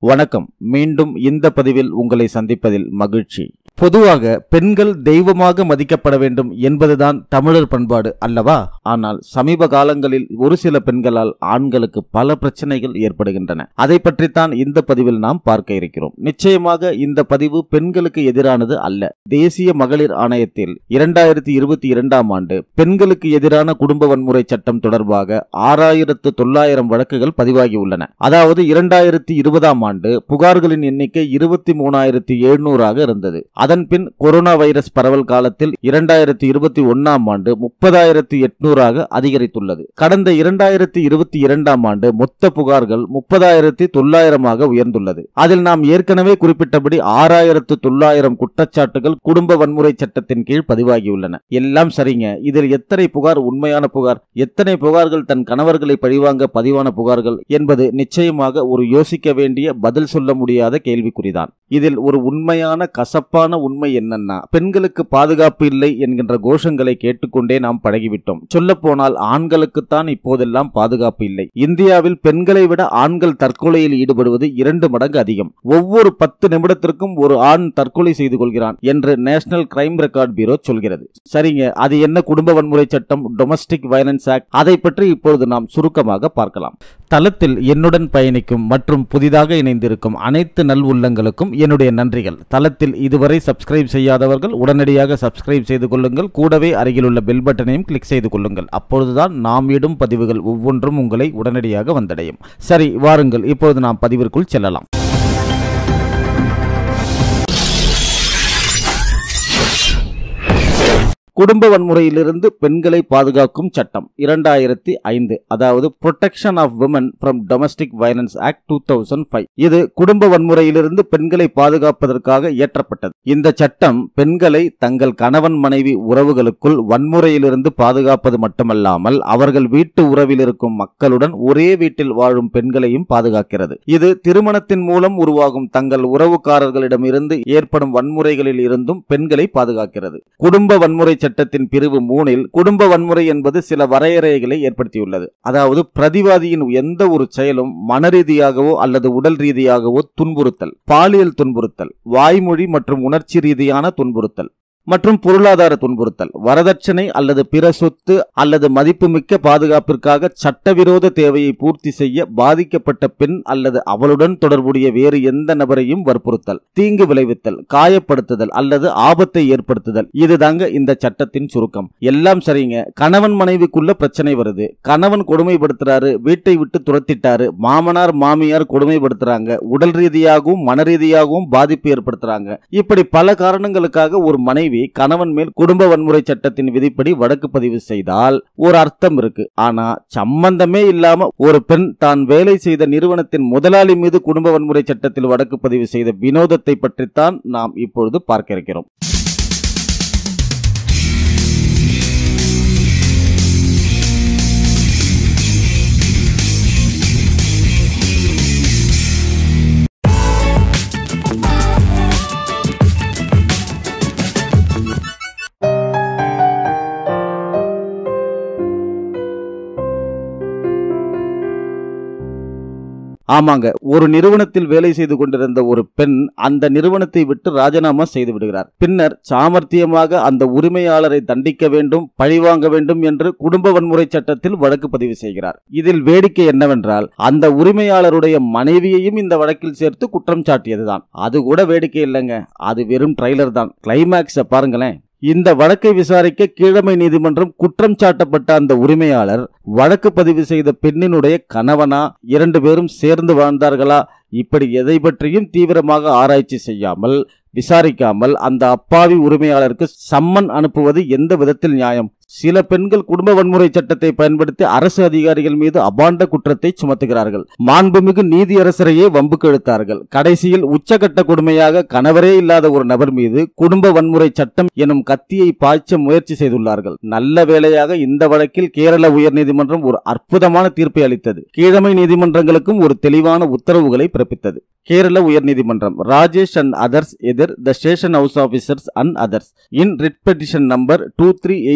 வணக்கம் மீண்டும் இந்த பதிவில் உங்களை சந்திப்பதில் மகிழ்ச்சி பொதுவாக பெண்கள் தெய்வமாக மதிக்கப்பட வேண்டும் என்பதுதான் தமிழர் பண்பாடு அல்லவா ஆனால் சமீப காலங்களில் ஒரு சில பெண்களால் ஆண்களுக்கு பல பிரச்சனைகள் ஏற்படுகின்றன அதை பற்றித்தான் இந்த பதிவில் நாம் பார்க்க இருக்கிறோம் நிச்சயமாக இந்த பதிவு பெண்களுக்கு எதிரானது அல்ல தேசிய மகளிர் ஆணையத்தில் இரண்டாயிரத்தி இருபத்தி இரண்டாம் ஆண்டு பெண்களுக்கு எதிரான குடும்ப வன்முறை சட்டம் தொடர்பாக ஆறாயிரத்து தொள்ளாயிரம் வழக்குகள் பதிவாகியுள்ளன அதாவது இரண்டாயிரத்தி இருபதாம் ஆண்டு புகார்களின் எண்ணிக்கை இருபத்தி மூணாயிரத்தி எழுநூறாக இருந்தது அதன் பின் கொரோனா வைரஸ் பரவல் காலத்தில் இரண்டாயிரத்தி இருபத்தி ஒன்னாம் ஆண்டு முப்பதாயிரத்தி எட்நூறாக அதிகரித்துள்ளது கடந்த இரண்டாயிரத்தி இருபத்தி இரண்டாம் ஆண்டு மொத்த புகார்கள் முப்பதாயிரத்தி தொள்ளாயிரமாக உயர்ந்துள்ளது அதில் நாம் ஏற்கனவே குறிப்பிட்டபடி ஆறாயிரத்து தொள்ளாயிரம் குற்றச்சாட்டுகள் குடும்ப வன்முறை சட்டத்தின் கீழ் பதிவாகியுள்ளன எல்லாம் சரிங்க இதில் எத்தனை புகார் உண்மையான புகார் எத்தனை புகார்கள் தன் கணவர்களை பழிவாங்க பதிவான புகார்கள் என்பது நிச்சயமாக ஒரு யோசிக்க வேண்டிய பதில் சொல்ல முடியாத கேள்விக்குறிதான் இதில் ஒரு உண்மையான கசப்பான உண்மை என்னன்னா பெண்களுக்கு பாதுகாப்பு இல்லை என்கின்ற கோஷங்களை கேட்டுக்கொண்டே நாம் பழகிவிட்டோம் சொல்ல போனால் ஆண்களுக்குத்தான் இப்போதெல்லாம் பாதுகாப்பு இல்லை இந்தியாவில் பெண்களை விட ஆண்கள் தற்கொலையில் ஈடுபடுவது இரண்டு மடங்கு அதிகம் ஒவ்வொரு பத்து நிமிடத்திற்கும் ஒரு ஆண் தற்கொலை செய்து கொள்கிறான் என்று நேஷனல் கிரைம் ரெக்கார்ட் பியூரோ சொல்கிறது சரிங்க அது என்ன குடும்ப வன்முறை சட்டம் டொமஸ்டிக் வயலன்ஸ் ஆக்ட் அதை பற்றி இப்பொழுது நாம் சுருக்கமாக பார்க்கலாம் தளத்தில் என்னுடன் பயணிக்கும் மற்றும் புதிதாக இணைந்திருக்கும் அனைத்து நல் உள்ளங்களுக்கும் என்னுடைய நன்றிகள் தளத்தில் இதுவரை சப்ஸ்கிரைப் செய்யாதவர்கள் உடனடியாக சப்ஸ்கிரைப் செய்து கொள்ளுங்கள் கூடவே அருகிலுள்ள பெல் பட்டனையும் கிளிக் செய்து கொள்ளுங்கள் அப்பொழுதுதான் நாம் இடும் பதிவுகள் ஒவ்வொன்றும் உங்களை உடனடியாக வந்தடையும் சரி வாருங்கள் இப்பொழுது நாம் பதிவிற்குள் செல்லலாம் குடும்ப வன்முறையிலிருந்து பெண்களை பாதுகாக்கும் சட்டம் இரண்டாயிரத்தி ஐந்து அதாவது protection of women from domestic violence act two thousand five இது குடும்ப வன்முறையிலிருந்து பெண்களை பாதுகாப்பதற்காக இயற்றப்பட்டது இந்த சட்டம் பெண்களை தங்கள் கணவன் மனைவி உறவுகளுக்குள் வன்முறையிலிருந்து பாதுகாப்பது மட்டுமல்லாமல் அவர்கள் வீட்டு உறவில் இருக்கும் மக்களுடன் ஒரே வீட்டில் வாழும் பெண்களையும் பாதுகாக்கிறது இது திருமணத்தின் மூலம் உருவாகும் தங்கள் உறவுக்காரர்களிடமிருந்து ஏற்படும் வன்முறைகளில் இருந்தும் பெண்களை பாதுகாக்கிறது குடும்ப வன்முறை சட்டத்தின் பிரிவு மூணில் குடும்ப வன்முறை என்பது சில வரையறைகளை ஏற்படுத்தியுள்ளது அதாவது பிரதிவாதியின் எந்த ஒரு செயலும் மனரீதியாகவோ அல்லது உடல் ரீதியாகவோ துன்புறுத்தல் பாலியல் துன்புறுத்தல் வாய்மொழி மற்றும் உணர்ச்சி ரீதியான துன்புறுத்தல் மற்றும் பொருளாதார துன்புறுத்தல் வரதட்சணை அல்லது பிற சொத்து அல்லது மதிப்புமிக்க பாதுகாப்பிற்காக சட்டவிரோத தேவையை பூர்த்தி செய்ய பாதிக்கப்பட்ட பெண் அல்லது அவளுடன் தொடர்புடைய வேறு எந்த நபரையும் வற்புறுத்தல் தீங்கு விளைவித்தல் காயப்படுத்துதல் அல்லது ஆபத்தை ஏற்படுத்துதல் இதுதாங்க இந்த சட்டத்தின் சுருக்கம் எல்லாம் சரிங்க கணவன் மனைவிக்குள்ள பிரச்சனை வருது கணவன் கொடுமைப்படுத்துறாரு வீட்டை விட்டு துரத்திட்டாரு மாமனார் மாமியார் கொடுமைப்படுத்துறாங்க உடல் ரீதியாகவும் மன ரீதியாகவும் பாதிப்பு ஏற்படுத்துறாங்க இப்படி பல காரணங்களுக்காக ஒரு மனைவி மனைவி கணவன் மேல் குடும்ப வன்முறை சட்டத்தின் விதிப்படி வழக்கு பதிவு செய்தால் ஒரு அர்த்தம் இருக்கு ஆனா சம்பந்தமே இல்லாம ஒரு பெண் தான் வேலை செய்த நிறுவனத்தின் முதலாளி மீது குடும்ப வன்முறை சட்டத்தில் வழக்கு பதிவு செய்த வினோதத்தை பற்றித்தான் நாம் இப்பொழுது பார்க்க இருக்கிறோம் ஆமாங்க ஒரு நிறுவனத்தில் வேலை செய்து கொண்டிருந்த ஒரு பெண் அந்த நிறுவனத்தை விட்டு ராஜினாமா செய்து விடுகிறார் பின்னர் சாமர்த்தியமாக அந்த உரிமையாளரை தண்டிக்க வேண்டும் பழிவாங்க வேண்டும் என்று குடும்ப வன்முறை சட்டத்தில் வழக்கு பதிவு செய்கிறார் இதில் வேடிக்கை என்னவென்றால் அந்த உரிமையாளருடைய மனைவியையும் இந்த வழக்கில் சேர்த்து குற்றம் சாட்டியதுதான் அது கூட வேடிக்கை இல்லைங்க அது வெறும் ட்ரைலர் தான் கிளைமேக்ஸை பாருங்களேன் இந்த வழக்கை விசாரிக்க கீழமை நீதிமன்றம் குற்றம் சாட்டப்பட்ட அந்த உரிமையாளர் வழக்கு பதிவு செய்த பெண்ணினுடைய கணவனா இரண்டு பேரும் சேர்ந்து வாழ்ந்தார்களா இப்படி எதை பற்றியும் தீவிரமாக ஆராய்ச்சி செய்யாமல் விசாரிக்காமல் அந்த அப்பாவி உரிமையாளருக்கு சம்மன் அனுப்புவது எந்த விதத்தில் நியாயம் சில பெண்கள் குடும்ப வன்முறை சட்டத்தை பயன்படுத்தி அரசு அதிகாரிகள் மீது அபாண்ட குற்றத்தை சுமத்துகிறார்கள் மாண்புமிகு நீதியரசரையே வம்புக்கு இழுத்தார்கள் கடைசியில் உச்சகட்ட கொடுமையாக கணவரே இல்லாத ஒரு நபர் மீது குடும்ப வன்முறை சட்டம் எனும் கத்தியை பாய்ச்ச முயற்சி செய்துள்ளார்கள் நல்ல வேளையாக இந்த வழக்கில் கேரள உயர்நீதிமன்றம் ஒரு அற்புதமான தீர்ப்பை அளித்தது கீழமை நீதிமன்றங்களுக்கும் ஒரு தெளிவான உத்தரவுகளை பிறப்பித்தது கேரள உயர்நீதிமன்றம் ராஜேஷ் அண்ட் அதர்ஸ் எதிர் the station house officers and others in writ petition number two three eight zero three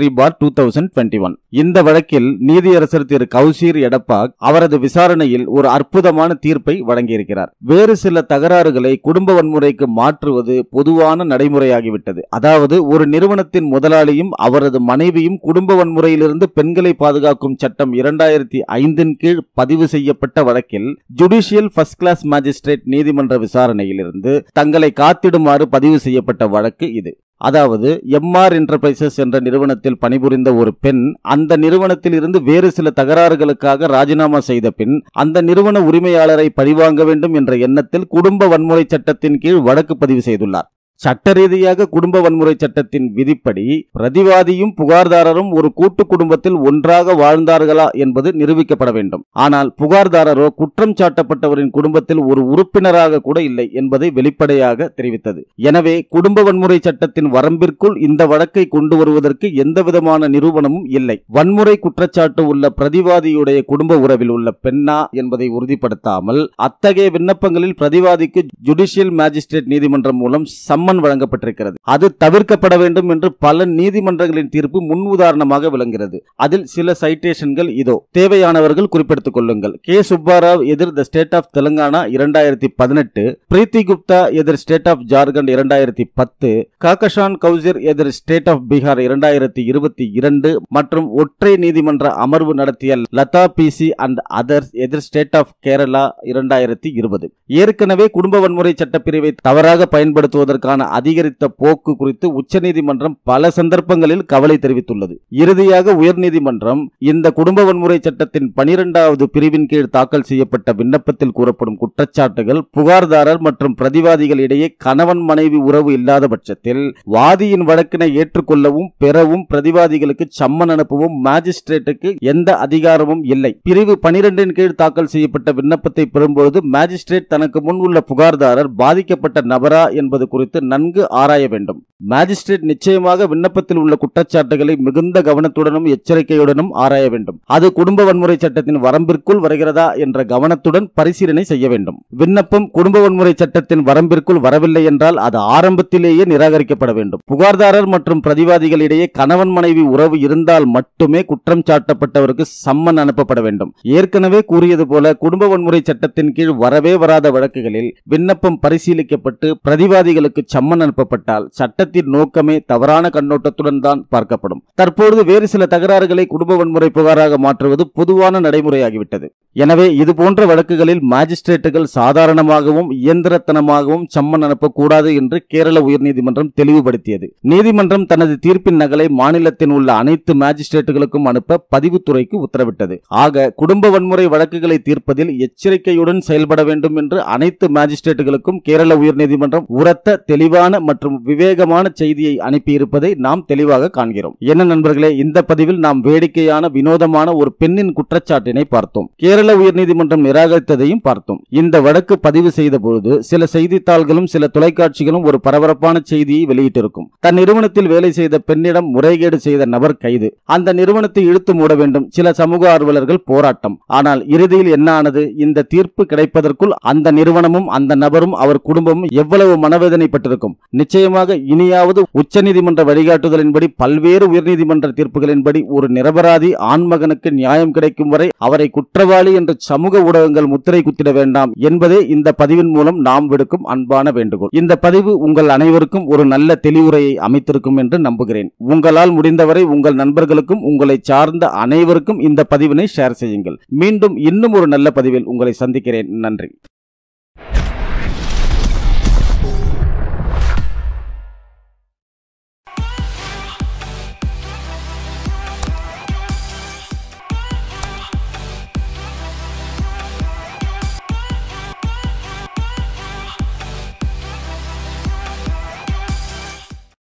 three for two thousand twenty one இந்த வழக்கில் நீதியரசர் திரு கௌசீர் எடப்பாக் அவரது விசாரணையில் ஒரு அற்புதமான தீர்ப்பை வழங்கியிருக்கிறார் வேறு சில தகராறுகளை குடும்ப வன்முறைக்கு மாற்றுவது பொதுவான நடைமுறையாகிவிட்டது அதாவது ஒரு நிறுவனத்தின் முதலாளியும் அவரது மனைவியும் குடும்ப வன்முறையிலிருந்து பெண்களை பாதுகாக்கும் சட்டம் இரண்டாயிரத்தி ஐந்தின் கீழ் பதிவு செய்யப்பட்ட வழக்கில் ஜுடிஷியல் ஃபர்ஸ்ட் கிளாஸ் மேஜிஸ்ட்ரேட் நீதிமன்ற விசாரணையிலிருந்து தங்களை காத்திடுமாறு பதிவு செய்யப்பட்ட வழக்கு இது அதாவது எம்ஆர் என்டர்பிரைசஸ் என்ற நிறுவனத்தில் பணிபுரிந்த ஒரு பெண் அந்த நிறுவனத்தில் இருந்து வேறு சில தகராறுகளுக்காக ராஜினாமா செய்த பின் அந்த நிறுவன உரிமையாளரை பழிவாங்க வேண்டும் என்ற எண்ணத்தில் குடும்ப வன்முறை சட்டத்தின் கீழ் வழக்கு பதிவு செய்துள்ளார் சட்ட ரீதியாக குடும்ப வன்முறை சட்டத்தின் விதிப்படி பிரதிவாதியும் புகார்தாரரும் ஒரு கூட்டு குடும்பத்தில் ஒன்றாக வாழ்ந்தார்களா என்பது நிரூபிக்கப்பட வேண்டும் ஆனால் புகார்தாரரோ குற்றம் சாட்டப்பட்டவரின் குடும்பத்தில் ஒரு உறுப்பினராக கூட இல்லை என்பதை வெளிப்படையாக தெரிவித்தது எனவே குடும்ப வன்முறை சட்டத்தின் வரம்பிற்குள் இந்த வழக்கை கொண்டு வருவதற்கு எந்தவிதமான நிரூபணமும் இல்லை வன்முறை குற்றச்சாட்டு உள்ள பிரதிவாதியுடைய குடும்ப உறவில் உள்ள பெண்ணா என்பதை உறுதிப்படுத்தாமல் அத்தகைய விண்ணப்பங்களில் பிரதிவாதிக்கு ஜுடிஷியல் மேஜிஸ்ட்ரேட் நீதிமன்றம் மூலம் சம்மன் வழங்கப்பட்டிருக்கிறது அது தவிர்க்கப்பட வேண்டும் என்று பல நீதிமன்றங்களின் தீர்ப்பு முன் உதாரணமாக விளங்குகிறது அதில் சில சைட்டேஷன்கள் இதோ தேவையானவர்கள் குறிப்பிடுத்துக் கொள்ளுங்கள் கே சுப்பாராவ் எதிர் த ஸ்டேட் ஆஃப் தெலுங்கானா இரண்டாயிரத்தி பதினெட்டு பிரீத்தி குப்தா எதிர் ஸ்டேட் ஆஃப் ஜார்க்கண்ட் இரண்டாயிரத்தி பத்து காகஷான் கௌசிர் எதிர் ஸ்டேட் ஆஃப் பீகார் இரண்டாயிரத்தி இருபத்தி இரண்டு மற்றும் ஒற்றை நீதிமன்ற அமர்வு நடத்திய லதா பிசி அண்ட் அதர்ஸ் எதிர் ஸ்டேட் ஆஃப் கேரளா இரண்டாயிரத்தி இருபது ஏற்கனவே குடும்ப வன்முறை சட்டப்பிரிவை தவறாக பயன்படுத்துவதற்கான அதிகரித்த போக்கு குறித்து உச்சநீதிமன்றம் பல சந்தர்ப்பங்களில் கவலை தெரிவித்துள்ளது இறுதியாக உயர்நீதிமன்றம் இந்த குடும்ப வன்முறை சட்டத்தின் பனிரெண்டாவது பிரிவின் கீழ் தாக்கல் செய்யப்பட்ட விண்ணப்பத்தில் கூறப்படும் குற்றச்சாட்டுகள் புகார்தாரர் மற்றும் பிரதிவாதிகள் இடையே கணவன் மனைவி உறவு இல்லாத பட்சத்தில் வாதியின் வழக்கினை ஏற்றுக்கொள்ளவும் பெறவும் பிரதிவாதிகளுக்கு சம்மன் அனுப்பவும் மேஜிஸ்ட்ரேட்டுக்கு எந்த அதிகாரமும் இல்லை பிரிவு பனிரெண்டின் கீழ் தாக்கல் செய்யப்பட்ட விண்ணப்பத்தை பெறும்போது மேஜிஸ்ட்ரேட் தனக்கு முன் உள்ள புகார்தாரர் பாதிக்கப்பட்ட நபரா என்பது குறித்து நன்கு ஆராய வேண்டும் மேஜிஸ்ட்ரேட் நிச்சயமாக விண்ணப்பத்தில் உள்ள குற்றச்சாட்டுகளை மிகுந்த கவனத்துடனும் எச்சரிக்கையுடனும் ஆராய வேண்டும் அது குடும்ப வன்முறை சட்டத்தின் வரம்பிற்குள் வருகிறதா என்ற கவனத்துடன் பரிசீலனை செய்ய வேண்டும் விண்ணப்பம் குடும்ப வன்முறை சட்டத்தின் வரம்பிற்குள் வரவில்லை என்றால் அது ஆரம்பத்திலேயே நிராகரிக்கப்பட வேண்டும் புகார்தாரர் மற்றும் பிரதிவாதிகளிடையே கணவன் மனைவி உறவு இருந்தால் மட்டுமே குற்றம் சாட்டப்பட்டவருக்கு சம்மன் அனுப்பப்பட வேண்டும் ஏற்கனவே கூறியது போல குடும்ப வன்முறை சட்டத்தின் கீழ் வரவே வராத வழக்குகளில் விண்ணப்பம் பரிசீலிக்கப்பட்டு பிரதிவாதிகளுக்கு சம்மன் அனுப்பப்பட்டால் சட்டத்தின் நோக்கமே தவறான கண்ணோட்டத்துடன் தான் பார்க்கப்படும் தற்பொழுது வேறு சில தகராறுகளை குடும்ப வன்முறை புகாராக மாற்றுவது பொதுவான நடைமுறையாகிவிட்டது எனவே இது போன்ற வழக்குகளில் மாஜிஸ்ட்ரேட்டுகள் சாதாரணமாகவும் இயந்திரத்தனமாகவும் சம்மன் அனுப்பக்கூடாது என்று கேரள உயர்நீதிமன்றம் தெளிவுபடுத்தியது நீதிமன்றம் தனது தீர்ப்பின் நகலை மாநிலத்தில் உள்ள அனைத்து மாஜிஸ்ட்ரேட்டுகளுக்கும் அனுப்ப பதிவுத்துறைக்கு உத்தரவிட்டது ஆக குடும்ப வன்முறை வழக்குகளை தீர்ப்பதில் எச்சரிக்கையுடன் செயல்பட வேண்டும் என்று அனைத்து மாஜிஸ்ட்ரேட்டுகளுக்கும் கேரள உயர்நீதிமன்றம் உரத்த தெளிவான மற்றும் விவேகமான செய்தியை அனுப்பியிருப்பதை நாம் தெளிவாக காண்கிறோம் என்ன நண்பர்களே இந்த பதிவில் நாம் வேடிக்கையான வினோதமான ஒரு பெண்ணின் குற்றச்சாட்டினை பார்த்தோம் கேரள உயர்நீதிமன்றம் நிராகரித்ததையும் பார்த்தோம் இந்த வழக்கு பதிவு செய்த பொழுது சில செய்தித்தாள்களும் சில தொலைக்காட்சிகளும் ஒரு பரபரப்பான செய்தியை வெளியிட்டிருக்கும் தன் நிறுவனத்தில் வேலை செய்த பெண்ணிடம் முறைகேடு செய்த நபர் கைது அந்த நிறுவனத்தை இழுத்து மூட வேண்டும் சில சமூக ஆர்வலர்கள் போராட்டம் ஆனால் இறுதியில் என்ன ஆனது இந்த தீர்ப்பு கிடைப்பதற்குள் அந்த நிறுவனமும் அந்த நபரும் அவர் குடும்பமும் எவ்வளவு மனவேதனைப்பட்டிருக்கும் நிச்சயமாக இனியாவது உச்சநீதிமன்ற வழிகாட்டுதலின்படி பல்வேறு உயர்நீதிமன்ற தீர்ப்புகளின்படி ஒரு நிரபராதி ஆண்மகனுக்கு நியாயம் கிடைக்கும் வரை அவரை குற்றவாளி என்று சமூக ஊடகங்கள் முத்திரை குத்திட வேண்டாம் என்பதே இந்த பதிவின் மூலம் நாம் விடுக்கும் அன்பான வேண்டுகோள் இந்த பதிவு உங்கள் அனைவருக்கும் ஒரு நல்ல தெளிவுரையை அமைத்திருக்கும் என்று நம்புகிறேன் உங்களால் முடிந்தவரை உங்கள் நண்பர்களுக்கும் உங்களை சார்ந்த அனைவருக்கும் இந்த பதிவினை ஷேர் செய்யுங்கள் மீண்டும் இன்னும் ஒரு நல்ல பதிவில் உங்களை சந்திக்கிறேன் நன்றி